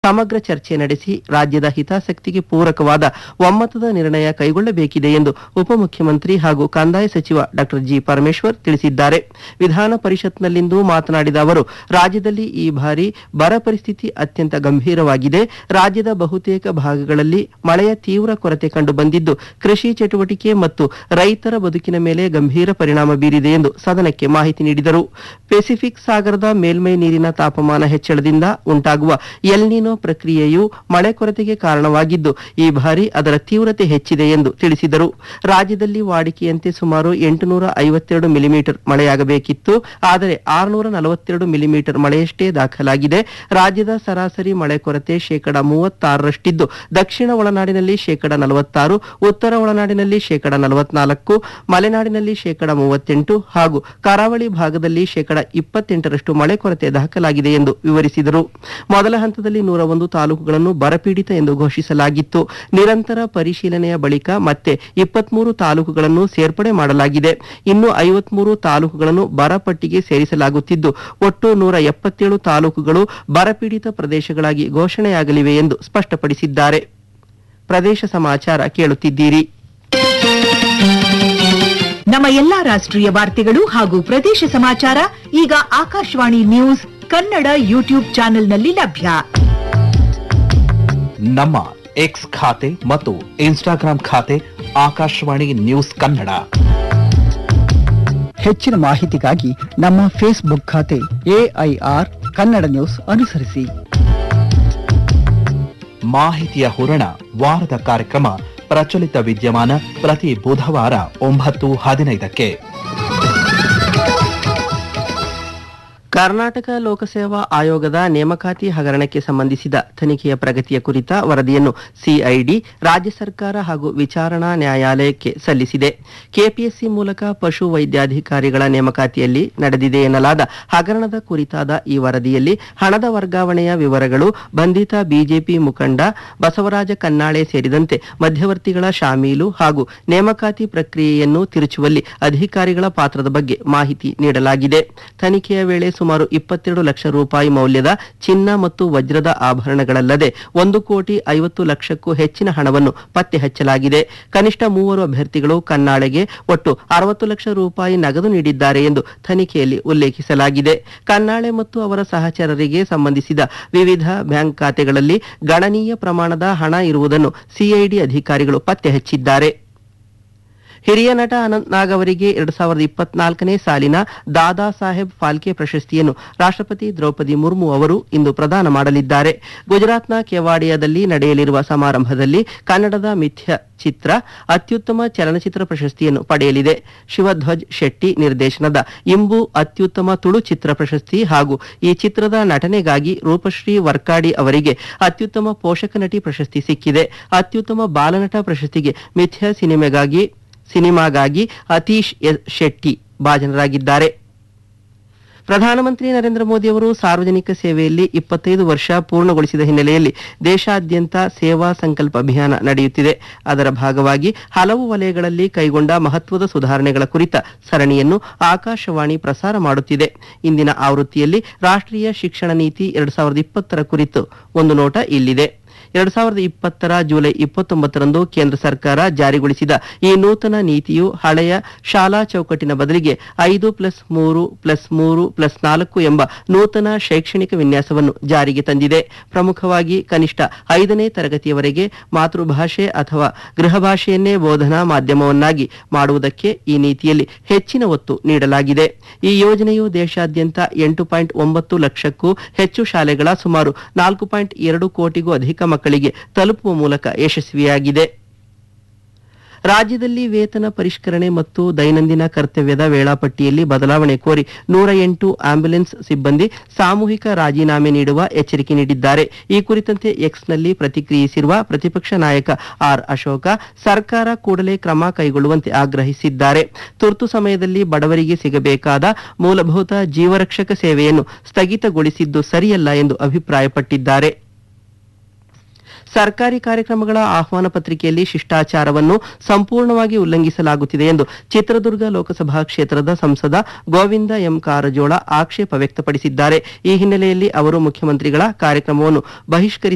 ಸಮಗ್ರ ಚರ್ಚೆ ನಡೆಸಿ ರಾಜ್ಯದ ಹಿತಾಸಕ್ತಿಗೆ ಪೂರಕವಾದ ಒಮ್ಮತದ ನಿರ್ಣಯ ಕೈಗೊಳ್ಳಬೇಕಿದೆ ಎಂದು ಉಪಮುಖ್ಯಮಂತ್ರಿ ಹಾಗೂ ಕಂದಾಯ ಸಚಿವ ಡಾಕ್ಟರ್ ಜಿ ಪರಮೇಶ್ವರ್ ತಿಳಿಸಿದ್ದಾರೆ ವಿಧಾನ ಪರಿಷತ್ನಲ್ಲಿಂದು ಮಾತನಾಡಿದ ಅವರು ರಾಜ್ಯದಲ್ಲಿ ಈ ಬಾರಿ ಬರ ಪರಿಸ್ಥಿತಿ ಅತ್ಯಂತ ಗಂಭೀರವಾಗಿದೆ ರಾಜ್ಯದ ಬಹುತೇಕ ಭಾಗಗಳಲ್ಲಿ ಮಳೆಯ ತೀವ್ರ ಕೊರತೆ ಕಂಡು ಬಂದಿದ್ದು ಕೃಷಿ ಚಟುವಟಿಕೆ ಮತ್ತು ರೈತರ ಬದುಕಿನ ಮೇಲೆ ಗಂಭೀರ ಪರಿಣಾಮ ಬೀರಿದೆ ಎಂದು ಸದನಕ್ಕೆ ಮಾಹಿತಿ ನೀಡಿದರು ಪೆಸಿಫಿಕ್ ಸಾಗರದ ಮೇಲ್ಮೈ ನೀರಿನ ತಾಪಮಾನ ಹೆಚ್ಚಳದಿಂದ ಉಂಟಾಗುವ ಎಲ್ನಿನೋ ಪ್ರಕ್ರಿಯೆಯು ಮಳೆ ಕೊರತೆಗೆ ಕಾರಣವಾಗಿದ್ದು ಈ ಬಾರಿ ಅದರ ತೀವ್ರತೆ ಹೆಚ್ಚಿದೆ ಎಂದು ತಿಳಿಸಿದರು ರಾಜ್ಯದಲ್ಲಿ ವಾಡಿಕೆಯಂತೆ ಸುಮಾರು ಎಂಟುನೂರ ಐವತ್ತೆರಡು ಮಿಲಿಮೀಟರ್ ಮಳೆಯಾಗಬೇಕಿತ್ತು ಆದರೆ ಆರುನೂರ ನಲವತ್ತೆರಡು ಮಿಲಿಮೀಟರ್ ಮಳೆಯಷ್ಟೇ ದಾಖಲಾಗಿದೆ ರಾಜ್ಯದ ಸರಾಸರಿ ಮಳೆ ಕೊರತೆ ಶೇಕಡ ಮೂವತ್ತಾರರಷ್ಟಿದ್ದು ದಕ್ಷಿಣ ಒಳನಾಡಿನಲ್ಲಿ ಶೇಕಡ ನಲವತ್ತಾರು ಉತ್ತರ ಒಳನಾಡಿನಲ್ಲಿ ಶೇಕಡ ನಲವತ್ನಾಲ್ಕು ಮಲೆನಾಡಿನಲ್ಲಿ ಶೇಕಡ ಮೂವತ್ತೆಂಟು ಹಾಗೂ ಕರಾವಳಿ ಭಾಗದಲ್ಲಿ ಶೇಕಡ ಇಪ್ಪತ್ತೆಂಟರಷ್ಟು ಮಳೆ ಕೊರತೆ ದಾಖಲಾಗಿದೆ ಎಂದು ವಿವರಿಸಿದರು ಮೊದಲ ಹಂತದಲ್ಲಿ ನೂರ ಒಂದು ತಾಲೂಕುಗಳನ್ನು ಬರಪೀಡಿತ ಎಂದು ಘೋಷಿಸಲಾಗಿತ್ತು ನಿರಂತರ ಪರಿಶೀಲನೆಯ ಬಳಿಕ ಮತ್ತೆ ಇಪ್ಪತ್ಮೂರು ತಾಲೂಕುಗಳನ್ನು ಸೇರ್ಪಡೆ ಮಾಡಲಾಗಿದೆ ಇನ್ನು ಐವತ್ಮೂರು ತಾಲೂಕುಗಳನ್ನು ಬರ ಪಟ್ಟಿಗೆ ಸೇರಿಸಲಾಗುತ್ತಿದ್ದು ಒಟ್ಟು ನೂರ ಎಪ್ಪತ್ತೇಳು ತಾಲೂಕುಗಳು ಬರಪೀಡಿತ ಪ್ರದೇಶಗಳಾಗಿ ಘೋಷಣೆಯಾಗಲಿವೆ ಎಂದು ಸ್ಪಷ್ಟಪಡಿಸಿದ್ದಾರೆ ಪ್ರದೇಶ ಸಮಾಚಾರ ಕೇಳುತ್ತಿದ್ದೀರಿ ನಮ್ಮ ಎಲ್ಲಾ ರಾಷ್ಟ್ರೀಯ ವಾರ್ತೆಗಳು ಹಾಗೂ ಪ್ರದೇಶ ಸಮಾಚಾರ ಈಗ ಆಕಾಶವಾಣಿ ನ್ಯೂಸ್ ಕನ್ನಡ ಯೂಟ್ಯೂಬ್ ಚಾನೆಲ್ನಲ್ಲಿ ಲಭ್ಯ ನಮ್ಮ ಎಕ್ಸ್ ಖಾತೆ ಮತ್ತು ಇನ್ಸ್ಟಾಗ್ರಾಂ ಖಾತೆ ಆಕಾಶವಾಣಿ ನ್ಯೂಸ್ ಕನ್ನಡ ಹೆಚ್ಚಿನ ಮಾಹಿತಿಗಾಗಿ ನಮ್ಮ ಫೇಸ್ಬುಕ್ ಖಾತೆ ಎಐಆರ್ ಕನ್ನಡ ನ್ಯೂಸ್ ಅನುಸರಿಸಿ ಮಾಹಿತಿಯ ಹೂರಣ ವಾರದ ಕಾರ್ಯಕ್ರಮ ಪ್ರಚಲಿತ ವಿದ್ಯಮಾನ ಪ್ರತಿ ಬುಧವಾರ ಒಂಬತ್ತು ಹದಿನೈದಕ್ಕೆ ಕರ್ನಾಟಕ ಲೋಕಸೇವಾ ಆಯೋಗದ ನೇಮಕಾತಿ ಹಗರಣಕ್ಕೆ ಸಂಬಂಧಿಸಿದ ತನಿಖೆಯ ಪ್ರಗತಿಯ ಕುರಿತ ವರದಿಯನ್ನು ಸಿಐಡಿ ರಾಜ್ಯ ಸರ್ಕಾರ ಹಾಗೂ ವಿಚಾರಣಾ ನ್ಯಾಯಾಲಯಕ್ಕೆ ಸಲ್ಲಿಸಿದೆ ಕೆಪಿಎಸ್ಸಿ ಮೂಲಕ ಪಶು ವೈದ್ಯಾಧಿಕಾರಿಗಳ ನೇಮಕಾತಿಯಲ್ಲಿ ನಡೆದಿದೆ ಎನ್ನಲಾದ ಹಗರಣದ ಕುರಿತಾದ ಈ ವರದಿಯಲ್ಲಿ ಹಣದ ವರ್ಗಾವಣೆಯ ವಿವರಗಳು ಬಂಧಿತ ಬಿಜೆಪಿ ಮುಖಂಡ ಬಸವರಾಜ ಕನ್ನಾಳೆ ಸೇರಿದಂತೆ ಮಧ್ಯವರ್ತಿಗಳ ಶಾಮೀಲು ಹಾಗೂ ನೇಮಕಾತಿ ಪ್ರಕ್ರಿಯೆಯನ್ನು ತಿರುಚುವಲ್ಲಿ ಅಧಿಕಾರಿಗಳ ಪಾತ್ರದ ಬಗ್ಗೆ ಮಾಹಿತಿ ನೀಡಲಾಗಿದೆ ತನಿಖೆಯ ವೇಳೆ ಸುಮಾರು ಇಪ್ಪತ್ತೆರಡು ಲಕ್ಷ ರೂಪಾಯಿ ಮೌಲ್ಯದ ಚಿನ್ನ ಮತ್ತು ವಜ್ರದ ಆಭರಣಗಳಲ್ಲದೆ ಒಂದು ಕೋಟಿ ಐವತ್ತು ಲಕ್ಷಕ್ಕೂ ಹೆಚ್ಚಿನ ಹಣವನ್ನು ಪತ್ತೆ ಹಚ್ಚಲಾಗಿದೆ ಕನಿಷ್ಠ ಮೂವರು ಅಭ್ಯರ್ಥಿಗಳು ಕನ್ನಾಳೆಗೆ ಒಟ್ಟು ಅರವತ್ತು ಲಕ್ಷ ರೂಪಾಯಿ ನಗದು ನೀಡಿದ್ದಾರೆ ಎಂದು ತನಿಖೆಯಲ್ಲಿ ಉಲ್ಲೇಖಿಸಲಾಗಿದೆ ಕನ್ನಾಳೆ ಮತ್ತು ಅವರ ಸಹಚರರಿಗೆ ಸಂಬಂಧಿಸಿದ ವಿವಿಧ ಬ್ಯಾಂಕ್ ಖಾತೆಗಳಲ್ಲಿ ಗಣನೀಯ ಪ್ರಮಾಣದ ಹಣ ಇರುವುದನ್ನು ಸಿಐಡಿ ಅಧಿಕಾರಿಗಳು ಪತ್ತೆ ಹಚ್ಚಿದ್ದಾರೆ ಹಿರಿಯ ನಟ ಅನಂತ್ ನಾಗ್ ಅವರಿಗೆ ಎರಡ್ ಸಾವಿರದ ಇಪ್ಪತ್ನಾಲ್ಕನೇ ಸಾಲಿನ ದಾದಾ ಸಾಹೇಬ್ ಫಾಲ್ಕೆ ಪ್ರಶಸ್ತಿಯನ್ನು ರಾಷ್ಟ್ರಪತಿ ದ್ರೌಪದಿ ಮುರ್ಮು ಅವರು ಇಂದು ಪ್ರದಾನ ಮಾಡಲಿದ್ದಾರೆ ಗುಜರಾತ್ನ ಕೆವಾಡಿಯಾದಲ್ಲಿ ನಡೆಯಲಿರುವ ಸಮಾರಂಭದಲ್ಲಿ ಕನ್ನಡದ ಮಿಥ್ಯ ಚಿತ್ರ ಅತ್ಯುತ್ತಮ ಚಲನಚಿತ್ರ ಪ್ರಶಸ್ತಿಯನ್ನು ಪಡೆಯಲಿದೆ ಶಿವಧ್ವಜ್ ಶೆಟ್ಟಿ ನಿರ್ದೇಶನದ ಇಂಬು ಅತ್ಯುತ್ತಮ ತುಳು ಚಿತ್ರ ಪ್ರಶಸ್ತಿ ಹಾಗೂ ಈ ಚಿತ್ರದ ನಟನೆಗಾಗಿ ರೂಪಶ್ರೀ ವರ್ಕಾಡಿ ಅವರಿಗೆ ಅತ್ಯುತ್ತಮ ಪೋಷಕ ನಟಿ ಪ್ರಶಸ್ತಿ ಸಿಕ್ಕಿದೆ ಅತ್ಯುತ್ತಮ ಬಾಲನಟ ಪ್ರಶಸ್ತಿಗೆ ಮಿಥ್ಯ ಸಿನಿಮೆಗಾಗಿ ಸಿನಿಮಾಗಾಗಿ ಅತೀಶ್ ಎಸ್ ಶೆಟ್ಟಿ ಭಾಜನರಾಗಿದ್ದಾರೆ ಪ್ರಧಾನಮಂತ್ರಿ ನರೇಂದ್ರ ಮೋದಿ ಅವರು ಸಾರ್ವಜನಿಕ ಸೇವೆಯಲ್ಲಿ ಇಪ್ಪತ್ತೈದು ವರ್ಷ ಪೂರ್ಣಗೊಳಿಸಿದ ಹಿನ್ನೆಲೆಯಲ್ಲಿ ದೇಶಾದ್ಯಂತ ಸೇವಾ ಸಂಕಲ್ಪ ಅಭಿಯಾನ ನಡೆಯುತ್ತಿದೆ ಅದರ ಭಾಗವಾಗಿ ಹಲವು ವಲಯಗಳಲ್ಲಿ ಕೈಗೊಂಡ ಮಹತ್ವದ ಸುಧಾರಣೆಗಳ ಕುರಿತ ಸರಣಿಯನ್ನು ಆಕಾಶವಾಣಿ ಪ್ರಸಾರ ಮಾಡುತ್ತಿದೆ ಇಂದಿನ ಆವೃತ್ತಿಯಲ್ಲಿ ರಾಷ್ಟ್ರೀಯ ಶಿಕ್ಷಣ ನೀತಿ ಎರಡ್ ಸಾವಿರದ ಇಪ್ಪತ್ತರ ಕುರಿತು ಒಂದು ನೋಟ ಇಲ್ಲಿದೆ ಎರಡ್ ಸಾವಿರದ ಇಪ್ಪತ್ತರ ಜುಲೈ ಇಪ್ಪತ್ತೊಂಬತ್ತರಂದು ಕೇಂದ್ರ ಸರ್ಕಾರ ಜಾರಿಗೊಳಿಸಿದ ಈ ನೂತನ ನೀತಿಯು ಹಳೆಯ ಶಾಲಾ ಚೌಕಟ್ಟಿನ ಬದಲಿಗೆ ಐದು ಪ್ಲಸ್ ಮೂರು ಪ್ಲಸ್ ಮೂರು ಪ್ಲಸ್ ನಾಲ್ಕು ಎಂಬ ನೂತನ ಶೈಕ್ಷಣಿಕ ವಿನ್ಯಾಸವನ್ನು ಜಾರಿಗೆ ತಂದಿದೆ ಪ್ರಮುಖವಾಗಿ ಕನಿಷ್ಠ ಐದನೇ ತರಗತಿಯವರೆಗೆ ಮಾತೃಭಾಷೆ ಅಥವಾ ಗೃಹ ಭಾಷೆಯನ್ನೇ ಬೋಧನಾ ಮಾಧ್ಯಮವನ್ನಾಗಿ ಮಾಡುವುದಕ್ಕೆ ಈ ನೀತಿಯಲ್ಲಿ ಹೆಚ್ಚಿನ ಒತ್ತು ನೀಡಲಾಗಿದೆ ಈ ಯೋಜನೆಯು ದೇಶಾದ್ಯಂತ ಎಂಟು ಪಾಯಿಂಟ್ ಒಂಬತ್ತು ಲಕ್ಷಕ್ಕೂ ಹೆಚ್ಚು ಶಾಲೆಗಳ ಸುಮಾರು ನಾಲ್ಕು ಪಾಯಿಂಟ್ ಎರಡು ಕೋಟಿಗೂ ಅಧಿಕ ಮಕ್ಕಳಿಗೆ ತಲುಪುವ ಮೂಲಕ ಯಶಸ್ವಿಯಾಗಿದೆ ರಾಜ್ಯದಲ್ಲಿ ವೇತನ ಪರಿಷ್ಕರಣೆ ಮತ್ತು ದೈನಂದಿನ ಕರ್ತವ್ಯದ ವೇಳಾಪಟ್ಟಿಯಲ್ಲಿ ಬದಲಾವಣೆ ಕೋರಿ ನೂರ ಎಂಟು ಆಂಬ್ಯುಲೆನ್ಸ್ ಸಿಬ್ಬಂದಿ ಸಾಮೂಹಿಕ ರಾಜೀನಾಮೆ ನೀಡುವ ಎಚ್ಚರಿಕೆ ನೀಡಿದ್ದಾರೆ ಈ ಕುರಿತಂತೆ ಎಕ್ಸ್ನಲ್ಲಿ ಪ್ರತಿಕ್ರಿಯಿಸಿರುವ ಪ್ರತಿಪಕ್ಷ ನಾಯಕ ಆರ್ ಅಶೋಕ ಸರ್ಕಾರ ಕೂಡಲೇ ಕ್ರಮ ಕೈಗೊಳ್ಳುವಂತೆ ಆಗ್ರಹಿಸಿದ್ದಾರೆ ತುರ್ತು ಸಮಯದಲ್ಲಿ ಬಡವರಿಗೆ ಸಿಗಬೇಕಾದ ಮೂಲಭೂತ ಜೀವರಕ್ಷಕ ಸೇವೆಯನ್ನು ಸ್ಥಗಿತಗೊಳಿಸಿದ್ದು ಸರಿಯಲ್ಲ ಎಂದು ಅಭಿಪ್ರಾಯಪಟ್ಟಿದ್ದಾರೆ ಸರ್ಕಾರಿ ಕಾರ್ಯಕ್ರಮಗಳ ಆಹ್ವಾನ ಪತ್ರಿಕೆಯಲ್ಲಿ ಶಿಷ್ಟಾಚಾರವನ್ನು ಸಂಪೂರ್ಣವಾಗಿ ಉಲ್ಲಂಘಿಸಲಾಗುತ್ತಿದೆ ಎಂದು ಚಿತ್ರದುರ್ಗ ಲೋಕಸಭಾ ಕ್ಷೇತ್ರದ ಸಂಸದ ಗೋವಿಂದ ಎಂ ಕಾರಜೋಳ ಆಕ್ಷೇಪ ವ್ಯಕ್ತಪಡಿಸಿದ್ದಾರೆ ಈ ಹಿನ್ನೆಲೆಯಲ್ಲಿ ಅವರು ಮುಖ್ಯಮಂತ್ರಿಗಳ ಕಾರ್ಯಕ್ರಮವನ್ನು ಬಹಿಷ್ಕರಿಸ